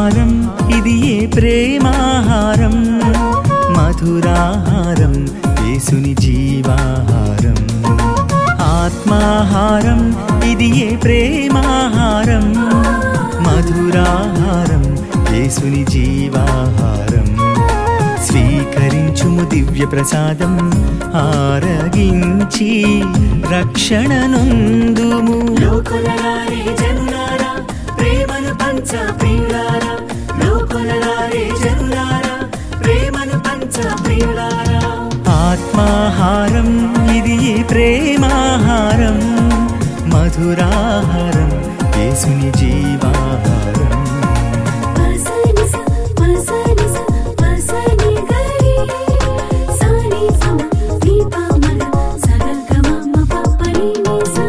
ఆత్మాహారం ఇది ఏ ప్రేమాహారం మధురాహారం యేసుని జీవాహారం ఆత్మాహారం ఇది ఏ ప్రేమాహారం మధురాహారం యేసుని జీవాహారం స్వీకరించుము దివ్య ప్రసాదం ఆరగించి రక్షణ నొందుము లోకులరారే జనులారా ప్రేమను పంచ ప్రియులారా లోకులరారే జనులారా ప్రేమను పంచ ప్రియులారా ఆత్మాహారం ఇది ఏ ప్రేమాహారం మధురాహారం యేసుని జీవాహారం పసనిస పసనిస పసని గరి సాని సమ దీపమల సగగమమ పపని నిస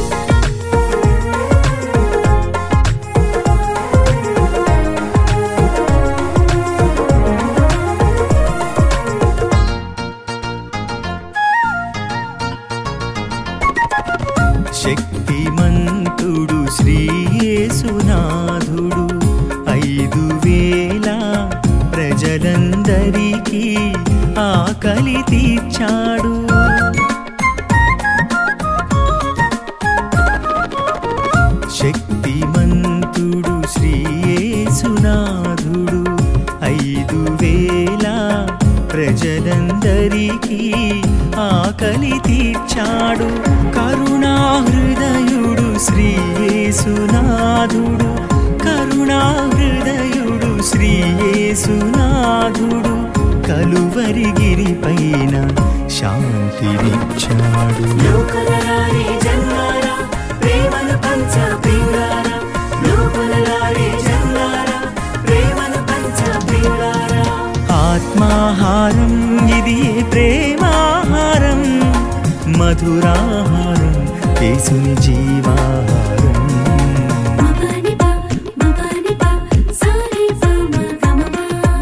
శక్తిమంతుడు శ్రీయేసునాథుడు ఐదు వేల ప్రజలందరికీ ఆకలి తీర్చాడు శక్తిమంతుడు శ్రీయేసునాథుడు ఐదు వేల ప్రజలందరికీ ఆకలి తీర్చాడు కరుణాహృదయుడు శ్రీయేసునాథుడు కరుణాహృదయుడు శ్రీయేసునాథుడు కలువరిగిరి పైన శాంతినిచ్చాడు లోకులరారే జనులారా ప్రేమను పంచ ప్రియులారా లోకులరారే జనులారా ప్రేమను పంచ ప్రియులారా ఆత్మాహారం ఇది ఏ ప్రేమాహారం మధురాహారం యేసుని జీవాహారం మపని ప మపని ప సాని పమ గమమ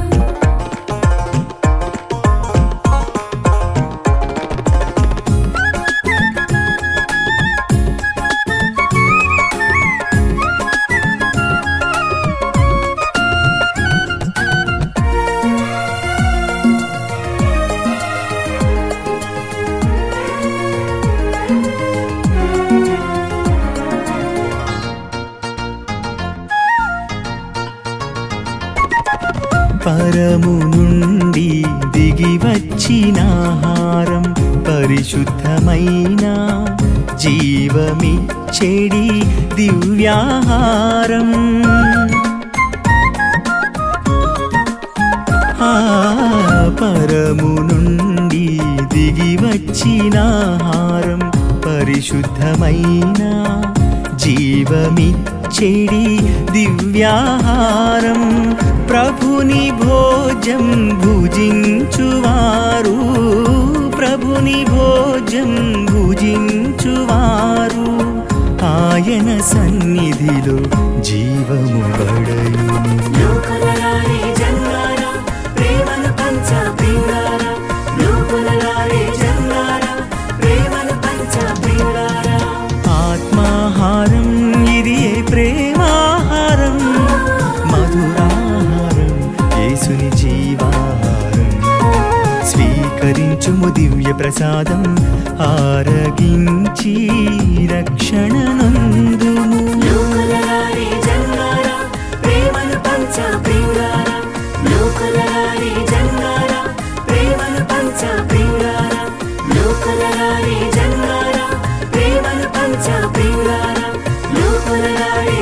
పరము నుండి దిగి వచ్చిన ఆహారం పరిశుద్ధమైన జీవమిచ్చేడి దివ్యాహారం ఆ పరము నుండి దిగి వచ్చిన ఆహారం పరిశుద్ధమైన జీవమిచ్చేడి దివ్యాహారం ప్రభుని భోజం భుజించువారు ప్రభుని భోజం భుజించువారు ఆయన సన్నిధిలో జీవము గడయును లోకులరారే జనులారా ప్రేమను పంచ ప్రియులారా లోకులరారే జనులారా ప్రేమను పంచ ప్రియులారా ఆత్మాహారం ఇది ఏ ప్రేమాహారం మధురాహారం యేసుని జీవాహారం స్వీకరించుము దివ్య ప్రసాదం ఆరగించి రక్షణ నందుము లోకులరారే జనులారా ప్రేమను పంచ ప్రియులారా లోకులరారే జనులారా ప్రేమను పంచ ప్రియులారా లోకులరారే జనులారా ప్రేమను పంచ ప్రియులారా లోకులరారే